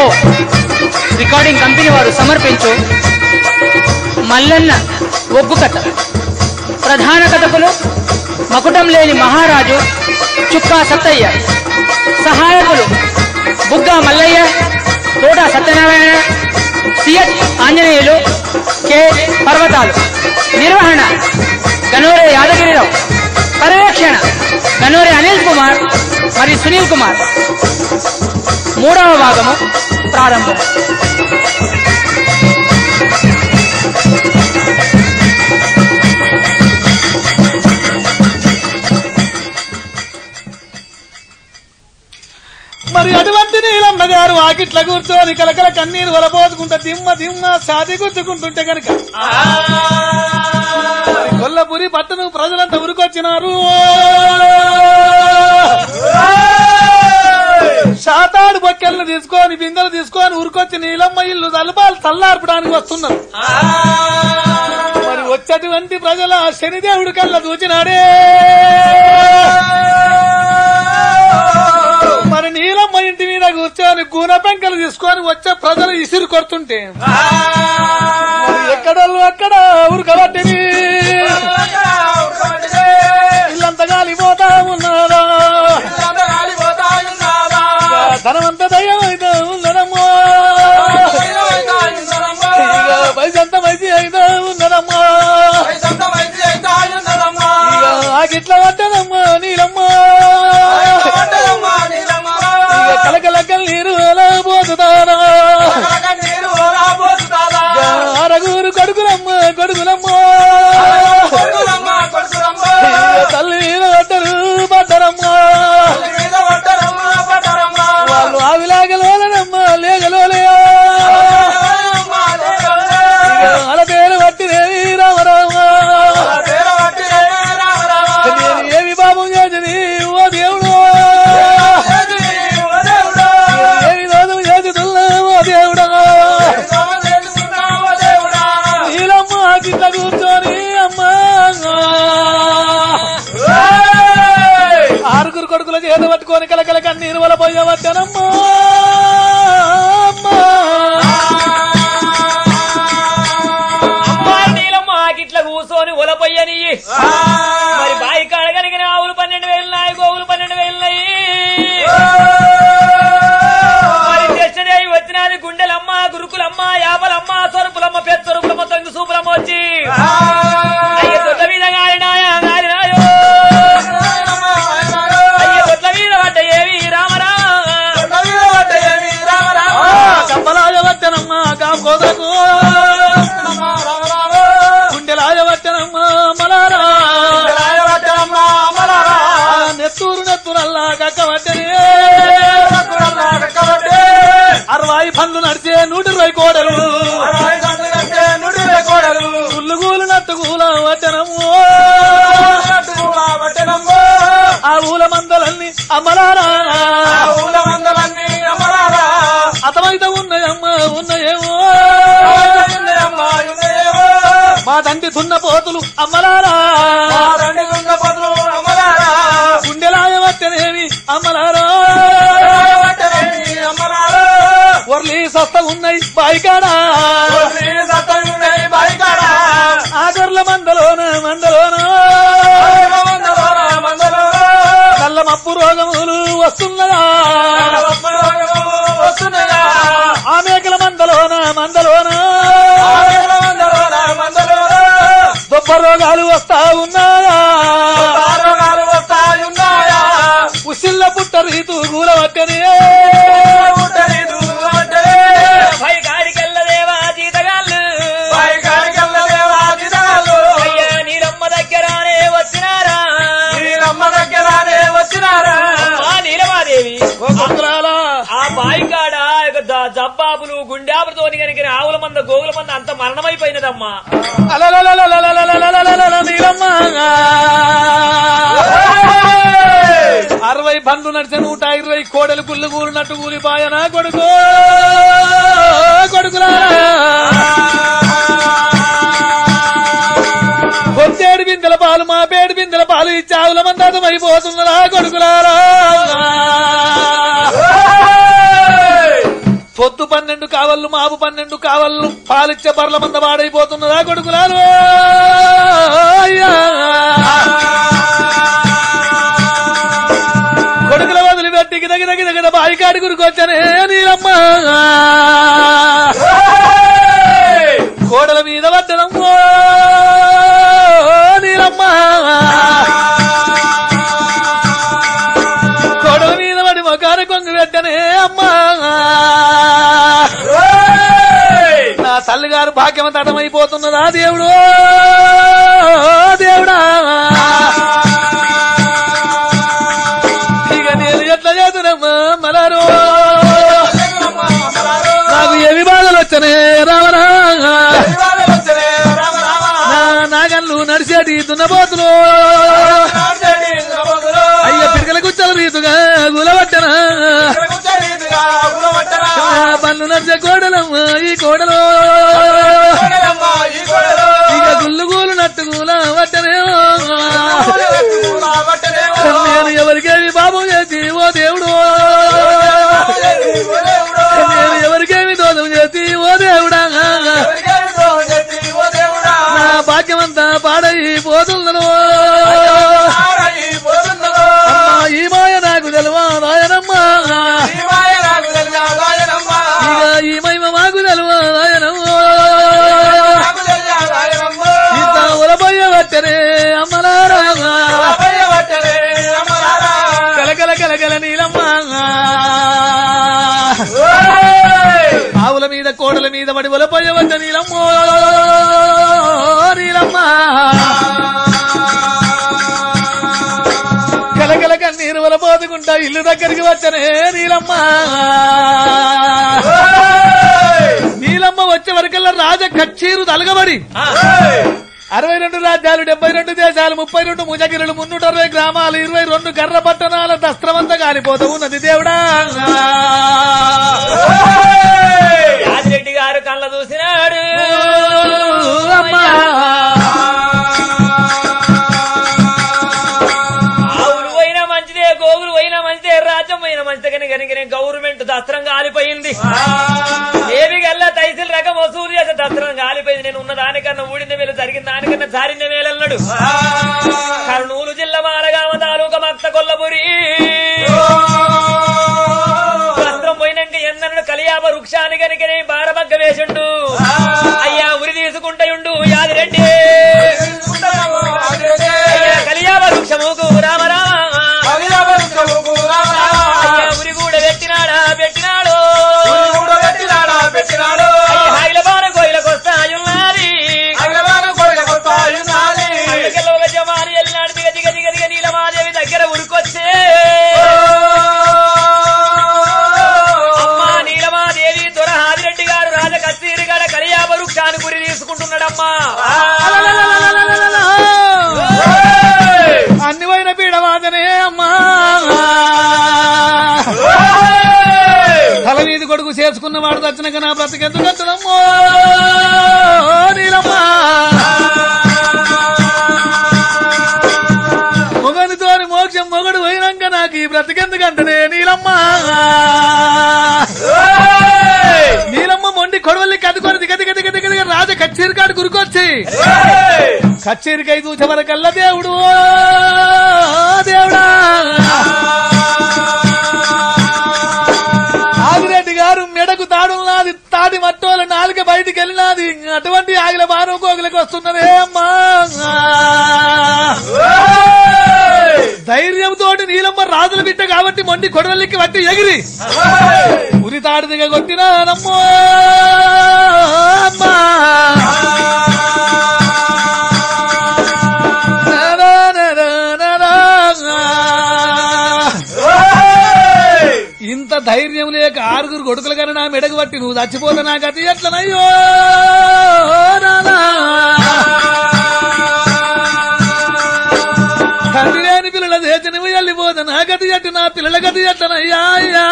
Recording company వారు సమర్పించు మల్లన్న ఒగ్గు కథ ప్రధాన కథకులు మకుటం లేని మహారాజు చుక్కా సత్తయ్య సహాయకులు బుగ్గా మల్లయ్య తోట సత్యనారాయణ సిఎస్ ఆంజనేయులు కె పర్వతాలు నిర్వహణ గనోరే యాదగిరిరావు పర్యవేక్షణ గనోరే అనిల్ కుమార్ మరియు సునీల్ కుమార్ మూడవ భాగము ప్రారంభం మరి అటువంటి నీలమ్మ గారు ఆకిట్ల కూర్చొని కలకల కన్నీరు వలపోసుకుంటా దిమ్మ దిమ్మ సాటి గుచ్చుకుంటుంటే గనక కొల్లపురి పట్టణం ప్రజలంతా ఉరికొచ్చినారు శాతాడు బొక్కెలను తీసుకొని బిందెలు తీసుకొని ఉరికొచ్చి నీలమ్మ ఇల్లు తలపాలు తల్లార్పడానికి వస్తున్నారు మరి వచ్చేటువంటి ప్రజల శనిదేవుడి కళ్ళ దూచినాడే మరి నీలమ్మ ఇంటి మీద కూర్చొని గూన పెంకలు తీసుకొని వచ్చే ప్రజలు ఇసురు కొడుతుంటే మరి ఎక్కడోళ్ళు అక్కడ ఉరకబట్టిని ఇల్లంతా గాలిపోతా ఉన్నారా ధనమంతా దయ్యమైతే ఉన్నదమ్మా ఇక పైసంతా మంచి అయితే ఉన్నదమ్మా ఇక ఆకిట్ల పట్టదమ్మా నీలమ్మా ఇక కలకలకల్ నీరు ఎలా పోతుందారా అరగూరు కొడుకులమ్మ కొడుకులమ్మ ఇక తల్లి మీద పట్టరు పట్టరమ్మ వాళ్ళు ఆవిలాగలోనమ్మ లేగలోలయా ఇక అల పేరు పట్టినేవి రామరామ నేను ఏమి పాపం చేసింది ఓ దేవుడు ఏమి దోషం చేస్తున్నా ఓ దేవుడా నీలమ్మ గిట్ల కూర్చొని అమ్మా ఆరుగురు కొడుకుల చేత పట్టుకొని కలకల కన్నీరు వల పోయవద్దనమ్మా అమ్మా. అమ్మాయి నీలమ్మ ఆకిట్ల కూర్చొని ఉలపయ్యని మరి బాయి కాడ కలిగిన ఆవులు పన్నెండు వేలున్నాయి గోవులు పన్నెండు వేలున్నాయి మరి దశదేవి వచ్చినది గుండెలమ్మ గురుకులమ్మ యాపలమ్మ సొరుపులమ్మ పెద్దరుపులమ్మ తొంగి సూపులమ్మ వచ్చి అయ్య దొడ్ల మీద గాలినాయా గాలినాయో అయ్య దొడ్ల మీద పడ్డ ఏవి రామరా కమ్మలాయవచ్చనమ్మా కాకోదకు గుండెలాయవచ్చనమ్మా మలారా నెత్తూరు నెత్తురల్లా కక్కవచ్చని అరవై పనులు నడిచే నూటి ఇరవై కోడలు గుల్లుగూలు నట్టుగూల వచనము ఆ ఊల మందలన్నీ అమలారా అతమైతే ఉన్నాయమ్మ ఉన్నాయేమో మా తండ్రి దున్న పోతులు అమ్మలారా గుండెలాయ వచ్చనేవి అమ్మలారా వర్లీ సస్త ఉన్నాయి బాయికాడా ఆగర్ల మందలోన మందలోన నల్ల మప్పు రోగములు వస్తున్నదా ఆ మేకల మందలోన మందలోన దొబ్బ రోగాలు వస్తా ఉన్నాయా ఉసిల్ల పుట్ట రీతు గూలవట్టని పై గాడికెళ్ళదేవా జీతగాళ్ళు అయ్యా నీలమ్మ దగ్గరానే వచ్చినారా అమ్మా నీలమాదేవి ఆ బాయి కాడ ఇక ద- జబ్బాబులు గుండాబులతోని కనుక ఆవుల మంద గోగుల మంద అంత మరణమైపోయినదమ్మా నీలమ్మ అరవై బండ్లు నడిచే నూట ఇరవై కోడలు గుళ్ళు కూలినట్టు కూలిపాయనా కొడుకు కొడుకులా వచ్చేడు బిందెల పాలు మా పేడు బిందెల పాలు ఇచ్చి ఆవుల మందాతం అయిపోతున్నదా కొడుకులారా పొద్దు పన్నెండు కావళ్ళు మాపు పన్నెండు కావళ్ళు పాలిచ్చే బర్ల మంద వాడైపోతున్నదా కొడుకులాలు అయ్యా. కొడుకుల వదిలిపెట్టి గిద గిద గిద గిద బాయికాడి గురికొచ్చనే నీలమ్మ కోడల మీద పడ్డనమ్మో నీలమ్మ కోడల మీద పడి మొకాన కొంగు పెట్టనే అమ్మా నా తల్లిగారు భాగ్యం తటమైపోతున్నదా దేవుడు దేవుడా ఇక నేను ఎట్లా చేతునమ్మా మలారు నాకు ఏమి బాధలు వచ్చనే రావరా నా నాగన్లు నడిచేటి దున్నపోతులు అయ్య పిడకల కుచ్చల రీతుగా గులబట్టనా పన్ను నడిచే కోడలమ్మ ఈ కోడలు ఇక గుళ్ళు గూలు నట్టుగూల వట్టనేమో నేను ఎవరికేమి పాపం చేసి ఓ దేవుడు నేను ఎవరికేమి దోషం చేసి ఓ దేవుడా నా భాగ్యమంతా పాడైపోతున్నాను అమ్మా, ఈ మాయ నాకు తెలవా నాయనమ్మా ఇక ఈ మహిమ మాకు తెలవా నాయనమ్మా ఇంత ఉలబోయ వచ్చనే అమ్మలారా కలకల కలకల నీలమ్మ ఆవుల మీద కోడల మీద పడి ఉలబోయ వచ్చ నీలమ్మ నీలమ్మ కలకల కన్నీరు వలపోదుకుంటా ఇల్లు దగ్గరికి వచ్చనే నీలమ్మ నీలమ్మ వచ్చే వరకల్లా రాజ కచ్చీరు తలగబడి అరవై రెండు రాజ్యాలు డెబ్బై రెండు దేశాలు ముప్పై రెండు ముజగిరులు మున్నూట అరవై గ్రామాలు ఇరవై రెండు గర్ర పట్టణాల దస్త్రమంతా కాలిపోతూ ఉన్నది దేవుడా యాదిరెడ్డి గారు కళ్ళ చూసినాడు అమ్మా. ఆవులు పోయినా మంచిదే గోవులు పోయినా మంచిదే రాజ్యం పోయినా మంచిదే కానీ కనుక గవర్నమెంట్ దస్త్రం కాలిపోయింది ఏవి గల్లా తైసిల్ రకం వసూలు చేసే దస్త్రం కాలిపోయింది నేను ఉన్న దానికన్నా ఊడిన వేలు జరిగిన దానికన్నా జారిన వేలన్నాడు కర్నూలు జిల్లా మారగామ తాలూకా మత్త కొల్లపురి వస్త్రం పోయినాక ఎందనడు కలియాప వృక్షాన్ని కనుకనే బారబగ్గ వేసిండు అయ్యా ఉరి తీసుకుంటయుండు యాదిరెడ్డి అయ్యా కలియాప వృక్షముకు రామ రామ అయ్యా ఉరి కూడా పెట్టినాడా పెట్టినాడు అయ్యా హైలబాన కోయిలకు వస్తాయున్నది అందుకెళ్ళ ఒక జమాని వెళ్ళినాడు దిగ దిగ దిగ దిగ నీలమాదేవి దగ్గర ఉరికొచ్చే అమ్మా నీలమాదేవి దొర హాదిరెడ్డి గారు రాజ కస్తీరి గడ కలియాప వృక్షాన్ని గురి తీసుకుంటున్నాడమ్మా అన్ని పోయిన పీడవాదనే అమ్మా తల మీద కొడుకు చేసుకున్న వాడు దచ్చినాక నా బ్రతికెందుకు కట్టడమ్మో నీలమ్మా మొగనితోని మోక్షం మొగడు పోయినాక నాకు ఈ బ్రతికెందుకంటనే నీలమ్మా నీలమ్మ మొండి కొడవల్లి కదుకొని దిగ దిగ దిగ దిగ దిగ రాజ కచ్చేరి కాడు గురికొచ్చి కచ్చేరికై చూసే వరకల్లా దేవుడు ఓ దేవుడా ఆదిరెడ్డి గారు మెడకు తాడున్నది తాడి మట్టోల నాలుక బయటికి వెళ్ళినది అటువంటి ఆగిల బాను కోగిలకు వస్తున్నదే అమ్మా ధైర్యంతో నీలమ్మ రాజుల బిడ్డ కాబట్టి మొండి కొడవల్లికి వట్టి ఎగిరి ఉరి తాడు దిగ కొట్టినానమ్మో అమ్మా నా, నా, నా, నా, నా, నా. ఇంత ధైర్యం లేక ఆరుగురు కొడుకులు కానీ నా మెడకు పట్టి నువ్వు చచ్చిపోతే నా గతి ఎట్లనయ్యో నానా. తండ్రి లేని పిల్లల చేతి నువ్వు వెళ్ళిపోతే నా గతి ఎట్టు నా పిల్లల గతి ఎట్లనయ్యా అయ్యా.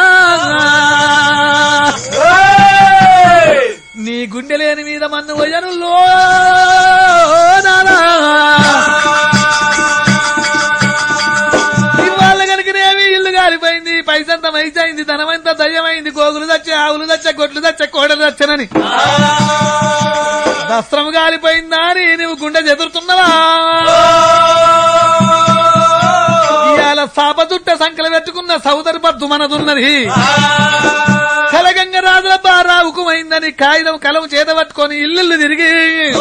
నీ గుండె లేని మీద మన్ను వయనుల్లో నానా ఇవాళ కనుకనేమి ఇల్లు కాలిపోయింది పైసంత మైసైంది ధనమంత దయ్యమైంది గోగులు దచ్చే ఆవులు దచ్చే గొడ్లు దచ్చే కోడలు దచ్చనని దస్త్రం కాలిపోయిందా అని నువ్వు గుండె చెదురుతున్నవా ఇవాళ సాపదుట్ట సంకల పెట్టుకున్న సౌదరి పద్దు మనదున్నది కలగంగ రాజుల బారావుకుమైందని కాగితం కలం చేత పట్టుకొని ఇల్లు తిరిగి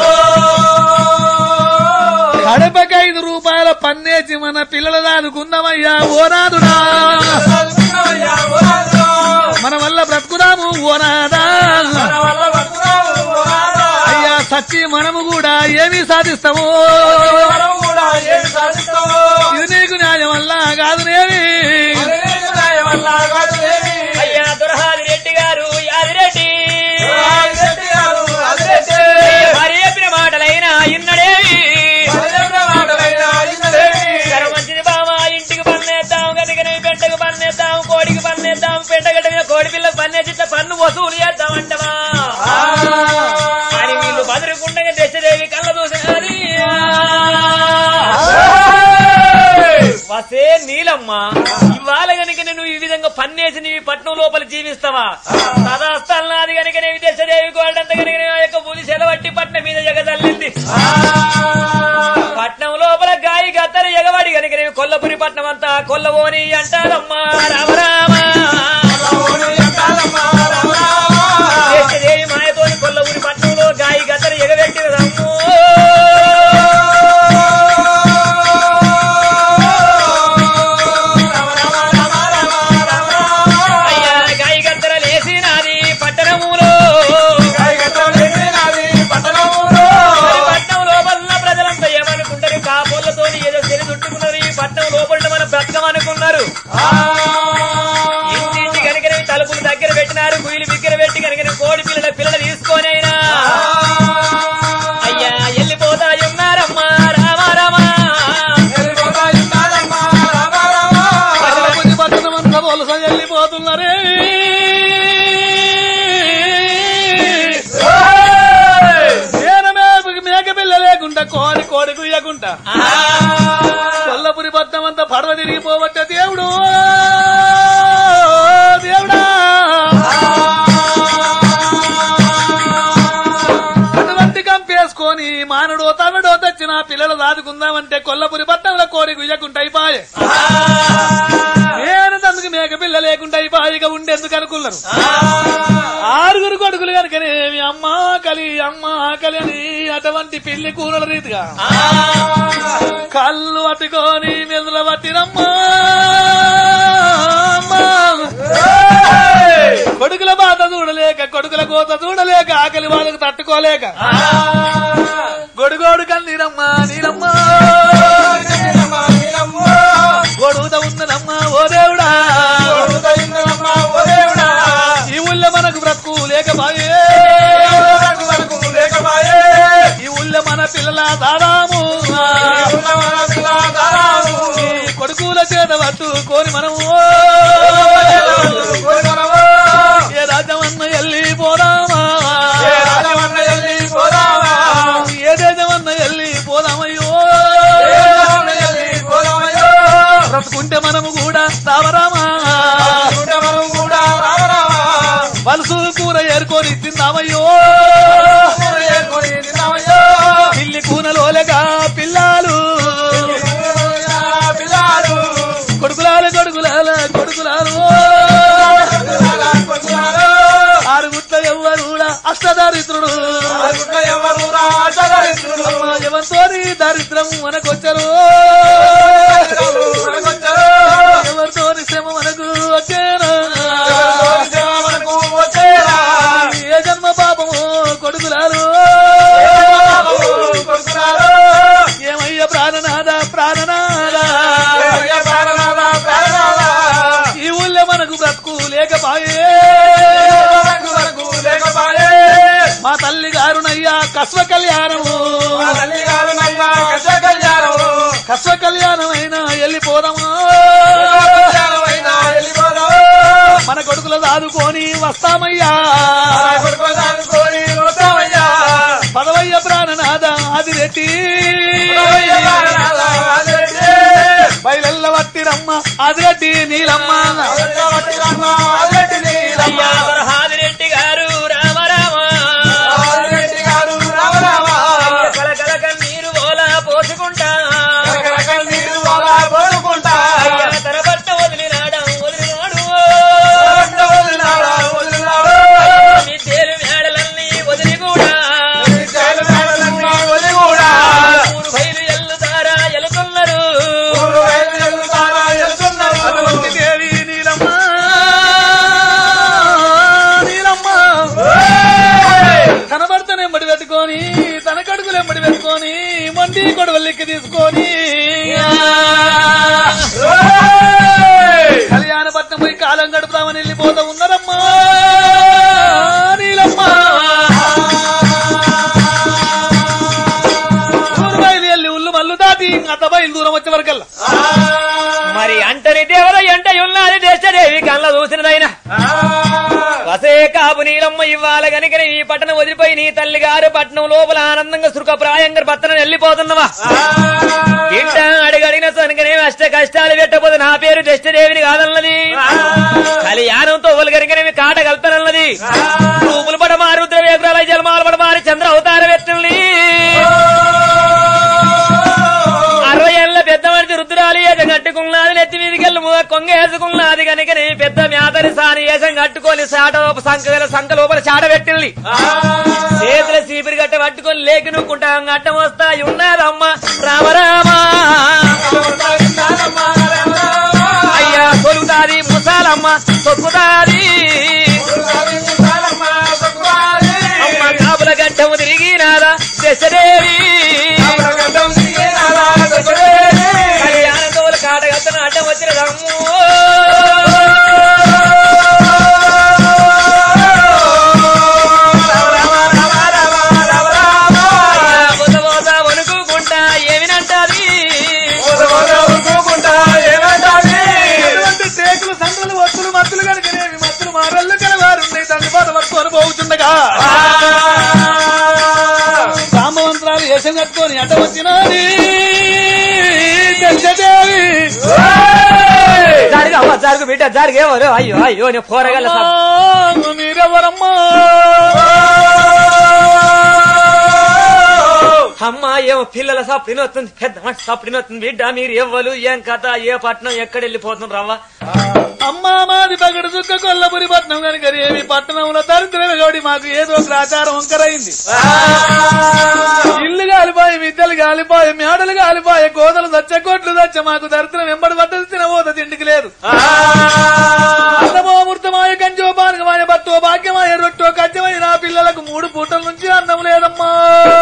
కడపకి ఐదు రూపాయల పన్నేసి మన పిల్లల దాదుకుందామయ్యా ఓనాదుడా మన వల్ల బ్రతుకుదాము ఓనాదా అయ్యా సచ్చి మనము కూడా ఏమి సాధిస్తాము ఇది నీకు న్యాయం వల్ల కాదునేమి అయ్యా దురహాది రెడ్డి గారు యాదిరెడ్డి మరి చెప్పిన మాటలైనా ఇన్నడేవి సరే మంచిది బావా ఇంటికి పన్నేద్దాం గదిగని పెంటకు పన్నేద్దాం కోడికి పన్నేద్దాం పెంటగడ్డ మీద కోడి పిల్ల పన్నేసి ఇట్లా పన్ను వసూలు చేద్దామంటవా అని వీళ్ళు బదురుకుండగా దశదేవి కళ్ళ చూసినది వసే నీలమ్మ ఇవాళ గనుక నువ్వు ఈ విధంగా పన్నేసి నీ పట్నం లోపల జీవిస్తావా సదాస్థానాది గనుక నీ దశదేవి గోల్డంత గనుక ఆ యొక్క పులి సెలవట్టి పట్నం మీద ఎగజల్లింది పట్నం లోపల గాయి గత్తరు ఎగవాడి గనుక నేను కొల్లపురి పట్నం అంతా కొల్లవోని అంటారమ్మా రామరామ దేశదేవి మాయతోని కొల్లపురి పట్నంలో గాయి గత్తరు ఎగబెట్టిన రమ్ము అయ్యా గాయి గత్తర లేసినాది పట్టణములో మరి పట్నం లోపల ప్రజలంతా ఏమనుకుంటారు కాపోళ్లతో ఏదో చెరి చుట్టుకున్నారు ఈ పట్నం లోపల మనం బ్రతకమనుకున్నారు ఇంటింటి కనుక తలుపులు దగ్గర పెట్టినారు గుయిలు బిగ్గర పెట్టి కనుక కోడి పిల్లల పిల్లలు తీసుకొని అయినా అయ్యా వెళ్ళిపోతాయి ఉన్నారమ్మా రామా రామా పది పట్టణమంతా వలస వెళ్ళిపోతున్నారే మేనమే మేక పిల్ల లేకుండా కోడి కోడి కుయ్యకుండా కొల్లపురి పట్నం అంతా పడవ తిరిగిపోవచ్చ దేవుడు దేవుడా అటువంటి కంపేసుకొని మానుడో తమిడో తెచ్చిన పిల్లలు దాదుకుందామంటే కొల్లపురి పట్టణంలో కోడి గుయ్యకుంట అయిపోయే నేను తనకు మేక పిల్ల లేకుండా అయిపోయిగా ఉండేందుకు అనుకున్నారు ఆరుగురు కొడుకులు కనుకనేమి అమ్మ ఆకలి అమ్మ ఆకలి అని అటువంటి పిల్లి కూరల రీతిగా కళ్ళు పట్టుకొని మెదుల పట్టినమ్మా కొడుకుల బాధ చూడలేక కొడుకుల కోత చూడలేక ఆకలి వాళ్ళకు తట్టుకోలేక గొడుగోడు కన్నీరమ్మా నీరమ్మా గొడుగుత ఉన్నదమ్మా ఓ దేవుడా ఈ ఊళ్ళో మనకు బ్రతుకు లేకపాయే ఈ ఊళ్ళో మన పిల్లల దాదాము ఈ కొడుకుల చేత పట్టుకొని మనము ఏ రాజ్యమన్న వెళ్ళి పోదామా ఏ దేశమన్న వెళ్ళి పోదామయ్యో బ్రతుకుంటే మనము కూడా తావరామా వలసు కూర ఏరుకొని తిందామయ్యో పిల్లి కూనలోలేగా పిల్లాలు కొడుకులాల కొడుకులాల కొడుకులాలు ఆరు గుట్ల ఎవ్వరు అష్టదారిద్రుడు ఎవరితోని దారిద్రం మనకొచ్చరు ఎవరితోని శ్రమ మనకు వచ్చేనా ఏ జన్మ పాపము కొడుకులారు ఏమయ్య ప్రాణనాథ ప్రాణనాథ ఈ ఊళ్ళో మనకు బ్రతుకు లేకపాయే మా తల్లి గారునయ్యా కస్వ కళ్యాణము కస్వ కళ్యాణం అయినా వెళ్ళిపోదామా మన కొడుకుల దాదుకొని వస్తామయ్యా పదవయ్య ప్రాణనాథ ఆదిరెడ్డి బయలెల్ల వట్టిరమ్మ నీలమ్మ అదిగట్టి నీలమ్మ అయ్యా వరహాదిరెడ్డి గారు రామ రామ అయ్య కలకల కన్నీరు ఓలా పోసుకుంటా అయ్యా తన బట్ట వదిలినాడా వదిలినాడు మిద్దెలు మేడలన్నీ వదిలి కూడా ఊరు బయలు ఎల్లుతారా ఎలుతున్నారు దేవి నీలమ్మ నీలమ్మ తన భర్తను ఎంబడి పెట్టుకొని తన కడుగులు ఎంబడి పెట్టుకొని మండి కొడవల్లికి తీసుకొని కళ్యాణపట్నం పోయి కాలం గడుపుదామని వెళ్ళిపోతా ఉన్నారమ్మా నీలమ్మ ఊరు బయలు వెళ్ళి ఉల్లు మల్లు దాటి అత్త బయలు దూరం వచ్చే వరకల్లా మరి అంటని దేవర ఎంట ఉన్నది దేశదేవి కళ్ళ చూసినదైనా వసే కాపు నీలమ్మ ఇవ్వాలి గనుక ఈ పట్టణం వదిలిపోయి నీ తల్లి గారు పట్టణం లోపల ఆనందంగా సుఖప్రాయంగా పట్టణం వెళ్ళిపోతున్నవా ఇంట అడిగడిగిన సనుకనే అష్ట కష్టాలు పెట్టకపోతే నా పేరు దేశదేవిని కాదన్నది కళ్యాణంతో ఒలగరికనేవి కాట కల్పనన్నది రూపులు పడమారు రుద్ర వేగురాల జలమాలు పడమారి చంద్ర అవతార వ్యక్తుల్ని అరవై ఏళ్ళ పెద్ద మనిషి రుద్రాలు ఏసం కట్టుకున్నది నెత్తి మీదికెళ్ళి కొంగ వేసుకున్నది కనుకని పెద్ద మేతని సాని ఏసం కట్టుకొని సాట సంక సంక లోపల చాట పెట్టింది చేతుల చీపిరి గట్ట పట్టుకొని లేకి నూక్కుంటా గట్టం వస్తాయి ఉన్నదమ్మ రామరామా అయ్యా కొలుతాది ముసాలమ్మ తొక్కుతాది అమ్మ కాపుల గట్టము తిరిగినాదా దశదేవి కళ్యాణంతో కాటగత్తన అడ్డం వచ్చిన రమ్ము బుధ బోధ వణుకుకుంటా ఏమినంటది ఎటువంటి టేకులు సండ్రలు వత్తులు మత్తులు కనుకనేవి మత్తులు మారళ్ళు కలవారున్నాయి తండ్రి పాట పట్టుకొని పోతుండగా రామవంతరాలు వేషం కట్టుకొని అడ్డ వచ్చినది దశదేవి జరుగు అవ్వ జరుగు బిడ్డ జరుగు ఎవరు అయ్యో అయ్యో నేను పోరగల అమ్మా, మీరెవరమ్మా అమ్మ ఏమో పిల్లల సప్పుడు వస్తుంది పెద్ద మనిషి సప్పుడు వస్తుంది బిడ్డ మీరు ఎవ్వరు ఏం కథ ఏ పట్నం ఎక్కడ వెళ్ళిపోతున్నారు రవ్వ అమ్మా మాది పగడు చుక్క కొల్లపురి పట్నం కనుక ఏమి పట్టణంలో దరిద్రమే గౌడి మాకు ఏదో ఒక ఆచారం వంకరైంది ఇల్లు కాలిపోయి విద్యలు కాలిపోయి మేడలు కాలిపోయి కోదలు దచ్చ కొట్లు దచ్చ మాకు దరిద్రం వెంబడి పడ్డది తినబోత తిండికి లేదు అన్నమో మృతమాయ కంచో పానకమాయ బట్టో భాగ్యమాయ రొట్టో కజ్జమై నా పిల్లలకు మూడు పూటల నుంచి అన్నం లేదమ్మా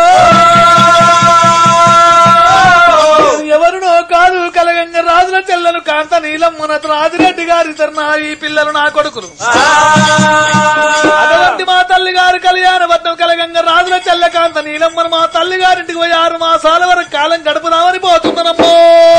ఎవరునో కాదు కలగంగ రాజుల చెల్లెలు కాంత నీలమ్మన రాజిరెడ్డి గారి తరనా ఈ పిల్లలు నా కొడుకులు అటువంటి మా తల్లి గారు కళ్యాణబద్ధం కలగంగ రాజుల చెల్ల కాంత నీలమ్మన మా తల్లి గారింటికి పోయి ఆరు మాసాల వరకు కాలం గడుపుదామని పోతున్నానమ్మో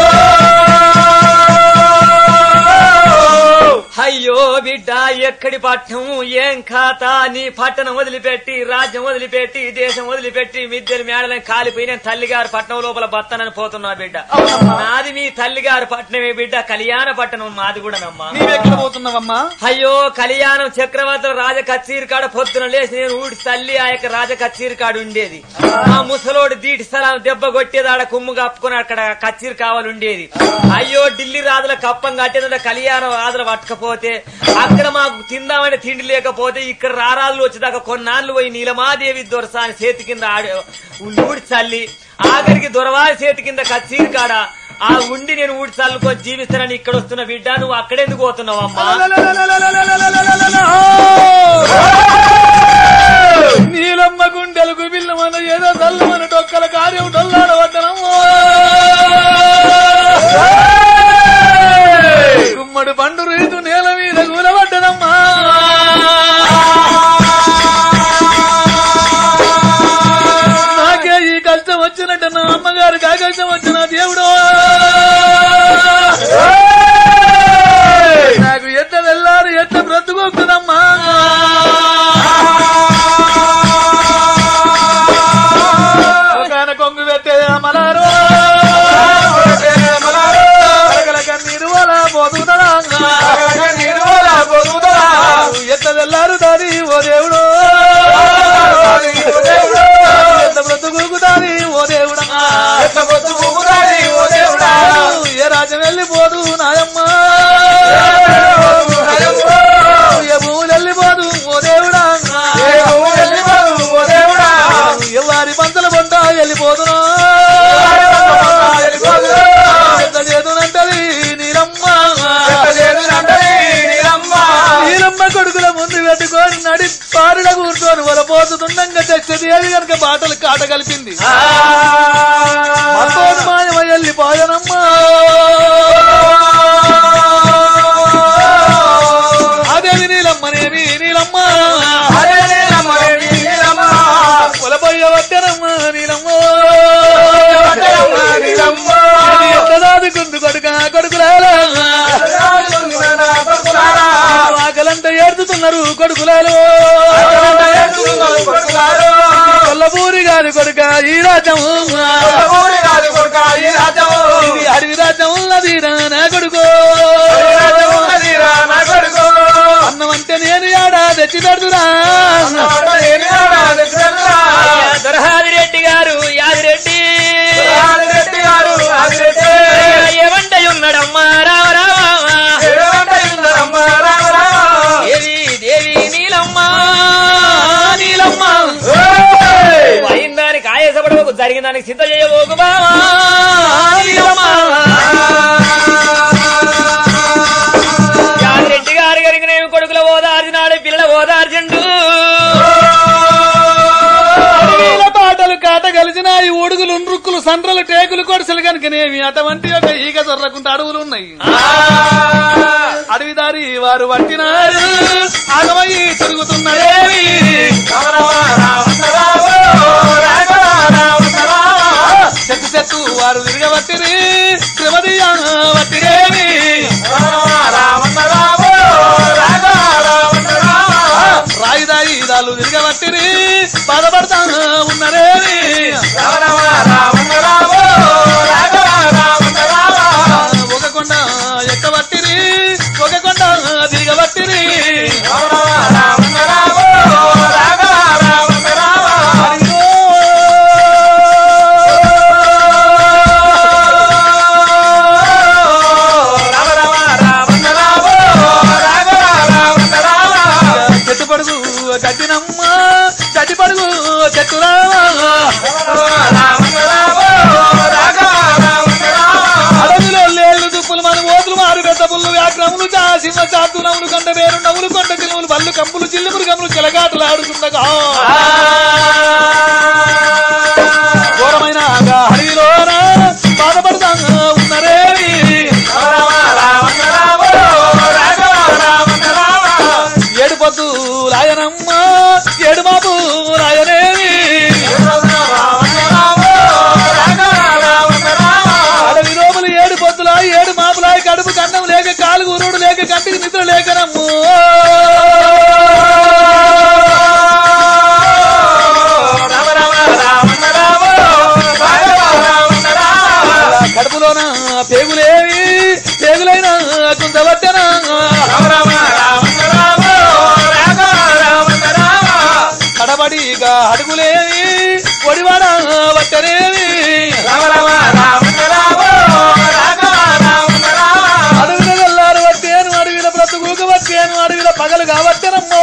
అయ్యో బిడ్డ ఎక్కడి పట్నం ఏం ఖాత నీ పట్టణం వదిలిపెట్టి రాజ్యం వదిలిపెట్టి దేశం వదిలిపెట్టి మిద్దెలు మేడలను కాలిపోయిన తల్లిగారు పట్నం లోపల బత్తనని పోతున్నా బిడ్డ నాది మీ తల్లిగారు పట్నమే బిడ్డ కళ్యాణ పట్టణం మాది కూడా నమ్మా నీవెక్కడ పోతున్నావమ్మా అయ్యో కళ్యాణం చక్రవర్తుల రాజ కచ్చీరి కాడ పొద్దున లేచి నేను ఊడి తల్లి ఆ యొక్క రాజ కచ్చీరి కాడ ఉండేది ఆ ముసలోడు దీటి స్థలం దెబ్బ కొట్టేది ఆడ కుమ్ము కప్పుకొని అక్కడ కచ్చీరి కావాలి ఉండేది అయ్యో ఢిల్లీ రాజుల కప్పం కట్టేదంటే కళ్యాణం రాజులు పట్టకపోతే అక్కడ మాకు తిందామని తిండి లేకపోతే ఇక్కడ రారాజులు వచ్చేదాకా కొన్నాళ్ళు పోయి నీలమాదేవి దొరసాని చేతి కింద ఆడే ఊడి చల్లి ఆఖరికి దొరవారి చేతి కింద కచ్చీరి కాడ ఆ ఉండి నేను ఊడి చల్లుకొని జీవిస్తానని ఇక్కడ వస్తున్న బిడ్డ నువ్వు అక్కడెందుకు పోతున్నావు అమ్మా నీలమ్మ గుండెలకు బిల్లమన్న ఏదో తల్లమన్న డొక్కల కార్యం డొల్లాడవద్దనమ్మో గుమ్మడి పండు రీతు నేల మీద కూలబడ్డదమ్మా నాకే ఈ కష్టం వచ్చినట్టు నా అమ్మగారికి ఆ కష్టం వచ్చిన దేవుడు నాకు ఎట్ట వెళ్ళాలి ఎట్ట బ్రతుకోకుదమ్మా ఒకాన కొంగు పెట్టేది అమలారు పోతుందా ఎట్ల తెల్లారు దాని ఓ దేవుడు ఎంత బ్రతుకు దాని ఓ దేవుడా ఏ రాజ్యం వెళ్ళిపోదు నాయమ్మ ఏ భూములు వెళ్ళిపోదు ఓ దేవుడా ఎవరి పంతల పంట వెళ్ళిపోతున్నా ఎంత చేతునంటది నీలమ్మ నీలమ్మ కొడుకుల ముందు పెట్టుకొని నడి పారుడ కూర్చొని వలపోతుండగా చచ్చది అది కనుక బాటలు కాట కలిపింది మత్తోని మాయమ వెళ్ళిపోయనమ్మా అదేవి నీలమ్మనేవి నీలమ్మ పొలపోయ వట్టనమ్మ నీలమ్మ ఎట్టదాదుకుంది కొడుక కొడుకులారా ఆకలంటే ఏడుతున్నారు కొడుకులాలు కొల్లపూరి గారి కొడుక ఈ రాజ్యము ఇది అడవి రాజ్యం ఉన్నది నా కొడుకు అన్నం అంటే నేను ఏడా తెచ్చి పెడుతురా దొరహాదిరెడ్డి గారు యాదిరెడ్డి ఏమంట ఉన్నాడమ్మా రామ రామ దేవి దేవి నీలమ్మ నీలమ్మ అయిన దానికి ఆయాసపడవకు జరిగిన దానికి సిద్ధ చేయబోకు బావా నీలమ్మ యాదిరెడ్డి గారు కనుకనేమి కొడుకుల ఓదార్చినాడు పిల్లల ఓదార్చండు అడవిల పాటలు కాట కలిసిన ఈ ఉడుగులు నృక్కులు సండ్రలు టేకులు కొడుసలు కనుకనేమి అటువంటి ఒక ఈగ దొరకుంటే అడవులు ఉన్నాయి అడవి దారి వారు పట్టినారు ఆగమయ్యి తిరుగుతున్నారేమి చెట్టు చెట్టు వారు తిరగబట్టిరి శ్రీమతియా వట్టిరేమి రాయి దాయి దాళ్ళు తిరగబట్టిరి బాధపడతా ఉన్నారేమి ఒక కొండ ఎక్కబట్టిరి ఒక కొండ తిరగబట్టిరి అయ్యో. చెట్టు పడుగు కట్టినమ్మ చెట్టు పడుగు చెట్టు అడవిలో లేళ్ళు దుప్పులు మన ఓతులు మారు పెద్ద పుల్లు వ్యాక్రములు చాసింహ చాతునములు కంట వేరు నవ్వులు కొండ చిలుములు బల్లు కంపులు చిల్లుమురు గములు చెలగాటలు ఆడుతుండగా ఘోరమైన అడవిలోన బాధపడతా ఉన్నరేమి ఏడు పొద్దు రాయనమ్మ ఏడు బాబు రాయనేమి అడవి లోపల ఏడు పొద్దులా ఏడు మాపులా కడుపు కన్నం లేక కాలు ఊరుడు లేక కంటికి నిద్ర లేకనమ్ము కడుపులోన పేగులేవి పేగులైన కుందవట్టనా కడబడిగా అడుగులేవి ఒడివాడ వట్టనేవి అడవిలో వెళ్ళారు వట్టేను అడవిల బ్రతుకుకు వట్టేను అడవిల పగలు కావట్టనమ్మో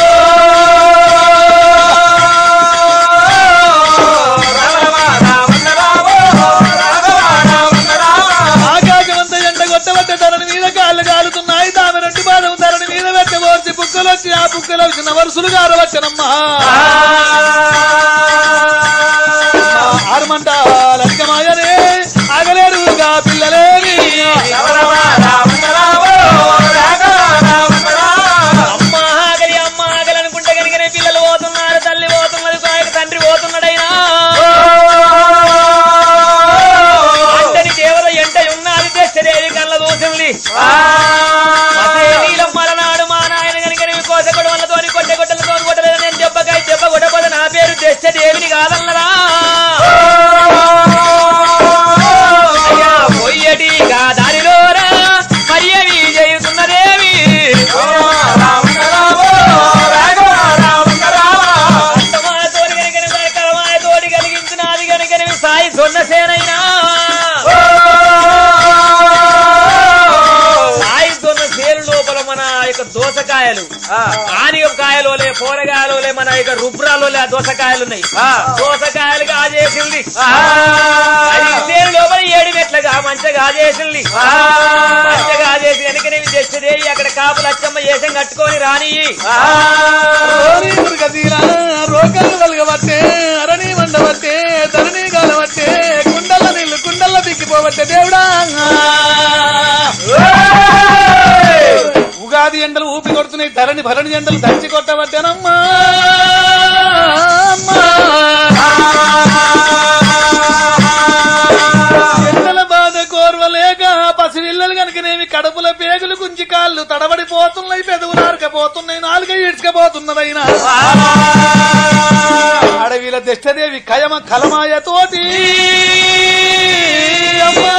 ఆకాశమంత ఎండ కొట్టబట్టే ధరని మీద కాళ్ళు కాలుతున్నాయి తామె రెండు బాధం ధరని మీద పెట్టబోర్చి బుక్కలు వచ్చి ఆ బుక్కలు వచ్చిన వరుసలు గారవచ్చనమ్మా ఆరుమంట లక్కమాయనే ఆగలేరుగా పిల్లలేని అమ్మ ఆగలి అమ్మ ఆగలి అనుకుంటే కనుకనే పిల్లలు పోతున్నారు తల్లి పోతున్నది ఆయన తండ్రి పోతున్నాడైనా అంతని దేవత ఎంట ఉన్నది తెచ్చదేవి కళ్ళ దోషంది అదే నీలం మరనాడు మా నాయన కనుక కోసకొడు వల్లతో కొట్టె కొట్టలతో కొట్టలేదు నేను దెబ్బకాయ దెబ్బ కొట్టపోతే నా పేరు తెచ్చదేవిని కాదన్నరా అయ్యా పొయ్యటి గా దారిలోరా మరి యొక్క దోసకాయలు ఆనిగకాయలోలే కూరగాయలోలే మన యొక్క రుబ్రాలోలే ఆ దోసకాయలు ఉన్నాయి దోసకాయలు కాజేసింది అది ఇచ్చేరు లోపల ఏడు మెట్లుగా మంచిగా కాజేసింది మంచిగా కాజేసి వెనకనే తెచ్చదే అక్కడ కాపులు అచ్చమ్మ చేసం కట్టుకొని రాని రోని మురుగదీరా, రోకళ్ళు వలగబట్టే అరణి మండబట్టే ధరణి గాలబట్టే కుండల నీళ్లు కుండల్ల దిక్కిపోబట్టే దేవుడా ఉగాది ఎండలు ఊపి కొడుతున్నాయి ధరణి భరణి ఎండలు దంచి కొట్టబట్టేనమ్మా అమ్మా. ఎండల బాధ కోర్వలేక పసిపిల్లలు కనుకనేమి కడుపుల పేగులు గుంచి కాళ్ళు తడబడిపోతున్నాయి పెదవులు ఆరకపోతున్నాయి నాలుక ఈడ్చకపోతున్నదైనా అడవిల దిష్టదేవి కయమ కలమాయ తోటి అమ్మా.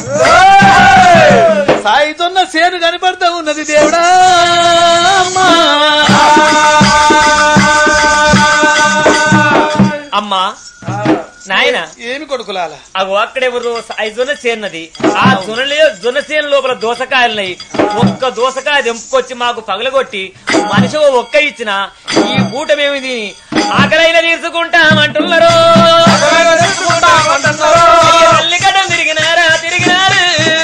సాయితున్న సేను కనపడతా ఉన్నది దేవుడా అమ్మా. అమ్మా నాయన ఏమి కొడుకులాల అగో అక్కడెవరు ఐదు చేరినది ఆ జొన్నలే జొన్న చేను లోపల దోసకాయలున్నాయి ఒక్క దోసకాయ తెంపుకొచ్చి మాకు పగలగొట్టి మనిషి ఓ ఒక్క ఇచ్చిన ఈ కూటమేమి తిని ఆకలైన తీర్చుకుంటామంటున్నారు తల్లిగడ్డం తిరిగినారా తిరిగినారు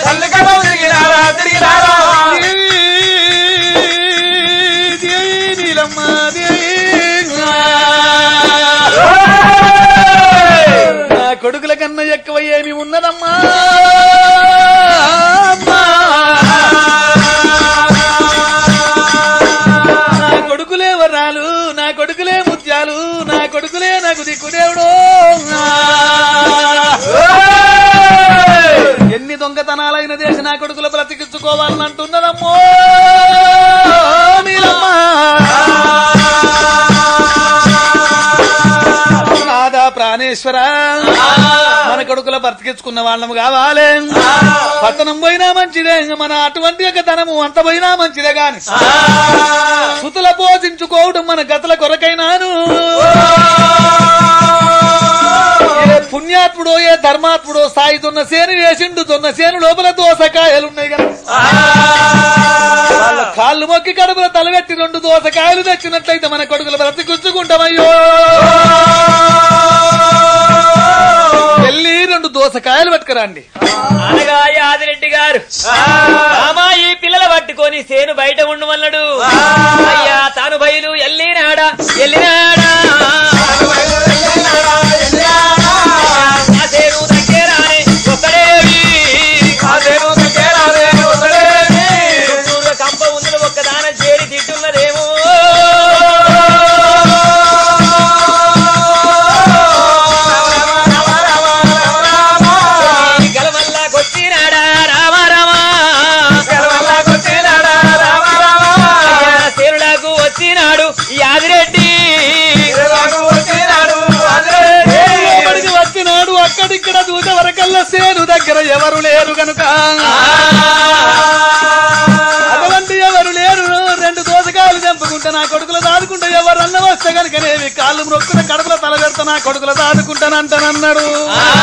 దేవి, దేవి నీలమ్మ, దేవి. నా కొడుకుల కన్నా ఎక్కువ ఏమి ఉన్నదమ్మా అమ్మా. నా కొడుకులే వరాలు నా కొడుకులే ముత్యాలు నా కొడుకులే నాకు దిక్కుదేవుడు ఎన్ని దొంగతనాలైన దేశ నా కొడుకుల బ్రతికించుకోవాలని అంటున్నదమ్మో నీలమ్మా నాదా ప్రాణేశ్వర మన కొడుకుల బ్రతికించుకున్న వాళ్ళము కావాలి పట్టణం పోయినా మంచిదే మన అటువంటి యొక్క ధనము అంత పోయినా మంచిదే గాని సుతుల పోషించుకోవడం మన గతల కొరకైనాను ఏ పుణ్యాత్ముడో ఏ ధర్మాత్ముడో సాయి దున్న సేను వేసిండు దున్న సేను లోపల దోసకాయలున్నాయి కదా వాళ్ళ కాళ్ళు మొక్కి కడుపుల తలబెట్టి రెండు దోసకాయలు తెచ్చినట్లయితే మన కొడుకులు బ్రతికించుకుంటామయ్యో వెళ్ళి రెండు దోసకాయలు పట్టుకురండి అనగా యాదిరెడ్డి గారు మామా ఈ పిల్లల పట్టుకొని సేను బయట ఉండమన్నాడు అయ్యా తాను బయలు ఎల్లినాడా ఎల్లినాడా ఆ సేను దగ్గరానే ఒక్కడేవి చుట్టూరుగా కంప ఉందని ఒక్కదాన చేరి తిట్టున్నదేమో గలవల్లా కొచ్చినాడా రామ రామ అయ్యా, సేనులకు వచ్చినాడు యాదిరెడ్డి లోపలికి వచ్చినాడు అక్కడిక్కడ దూత వరకల్లా సేను దగ్గర ఎవరు లేరు గనుక అటువంటి ఎవరు లేరు రెండు దోసకాయలు చంపుకుంటా నా కొడుకులు దాదుకుంటా ఎవరు అన్న వస్తే కనుకనేవి కాళ్ళు మొక్కున కడుపుల తల పెడతా నా కొడుకులు దాదుకుంటానంటానన్నాడు ఆ